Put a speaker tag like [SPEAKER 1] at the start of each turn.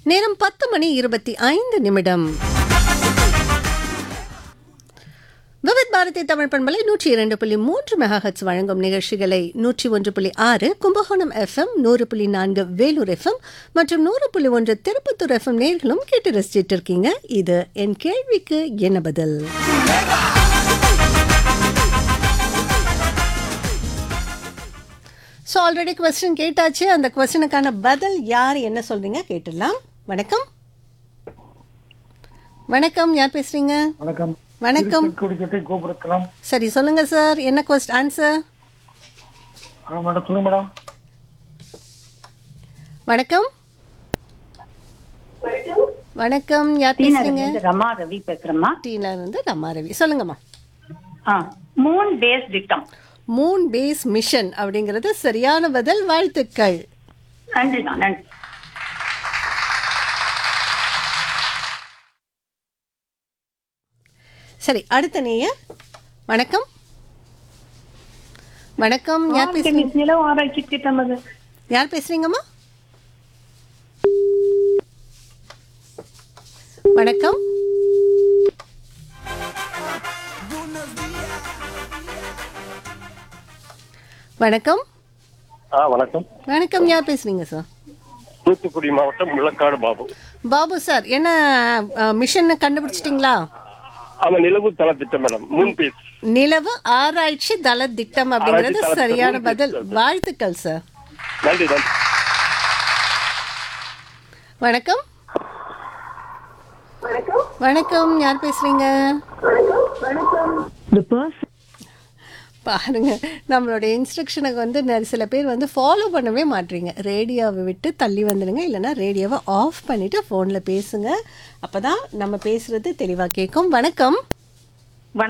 [SPEAKER 1] நேரம் பத்து மணி இருபத்தி ஐந்து நிமிடம் விவித் பாரதி தமிழ் பண்பலை நூற்றி இரண்டு புள்ளி மூன்று மெகாஹட்ஸ் வழங்கும் நிகழ்ச்சிகளை நூற்றி ஒன்று புள்ளி ஆறு கும்பகோணம் எஃப்எம் நூறு புள்ளி நான்கு வேலூர் எஃப்எம் மற்றும் நூறு புள்ளி ஒன்று திருப்பத்தூர் எஃப்எம் நேர்களும் கேட்டு ரசிச்சிட்டு இருக்கீங்க இது என் கேள்விக்கு என்ன பதில் ஸோ ஆல்ரெடி கொஸ்டின் கேட்டாச்சு அந்த கொஸ்டினுக்கான பதில் யார் என்ன சொல்றீங்க கேட்டுடலாம் வணக்கம் வணக்கம் யார் பேசுறீங்க
[SPEAKER 2] வணக்கம்
[SPEAKER 1] வணக்கம்
[SPEAKER 2] குடிக்கட்டை கோபுரத்தலாம்
[SPEAKER 1] சரி சொல்லுங்க சார் என்ன கொஸ்ட் ஆன்சர்
[SPEAKER 2] ஆ மேடம் சொல்லுங்க மேடம்
[SPEAKER 3] வணக்கம்
[SPEAKER 1] வணக்கம் யார் பேசுறீங்க
[SPEAKER 3] இருந்து ரமா ரவி பேசுறேம்மா
[SPEAKER 1] டீல இருந்து ரமா ரவி சொல்லுங்கம்மா
[SPEAKER 3] ஆ மூன் பேஸ் திட்டம்
[SPEAKER 1] மூன் பேஸ் மிஷன் அப்படிங்கிறது சரியான பதில் வாழ்த்துக்கள்
[SPEAKER 3] நன்றிண்ணா நன்றி
[SPEAKER 1] சரி அடுத்த நேயர் வணக்கம் வணக்கம் யார் பேசுறீங்க
[SPEAKER 3] நிலவு ஆராய்ச்சி திட்டம் அது
[SPEAKER 1] யார் பேசுறீங்கம்மா வணக்கம் வணக்கம்
[SPEAKER 4] ஆ வணக்கம்
[SPEAKER 1] வணக்கம் யார் பேசுறீங்க சார்
[SPEAKER 4] தூத்துக்குடி மாவட்டம் முள்ளக்காடு பாபு
[SPEAKER 1] பாபு சார் என்ன மிஷன் கண்டுபிடிச்சிட்டிங்களா
[SPEAKER 4] ஆமா நிலவு தள திட்டம் மேடம் மூன் பீஸ்
[SPEAKER 1] நிலவு ஆராய்ச்சி தள திட்டம் அப்படிங்கிறது
[SPEAKER 4] ஆராய்ச்சி தள
[SPEAKER 1] சரியான
[SPEAKER 4] திட்டம்,
[SPEAKER 1] பதில்
[SPEAKER 4] மூன்
[SPEAKER 1] வாழ்த்துக்கள் சார்
[SPEAKER 4] நன்றி நன்றி
[SPEAKER 1] வணக்கம் வணக்கம் யார் பேசுறீங்க பாருங்க நம்மளோட இன்ஸ்ட்ரக்ஷனுக்கு வந்து நெ- சில பேர் வந்து ஃபாலோ பண்ணவே மாட்டீங்க ரேடியோவை விட்டு தள்ளி வந்துடுங்க இல்லைன்னா ரேடியோவை ஆஃப் பண்ணிட்டு ஃபோனில் பேசுங்க அப்பதான் நம்ம பேசுறது தெளிவாக கேட்கும் வணக்கம்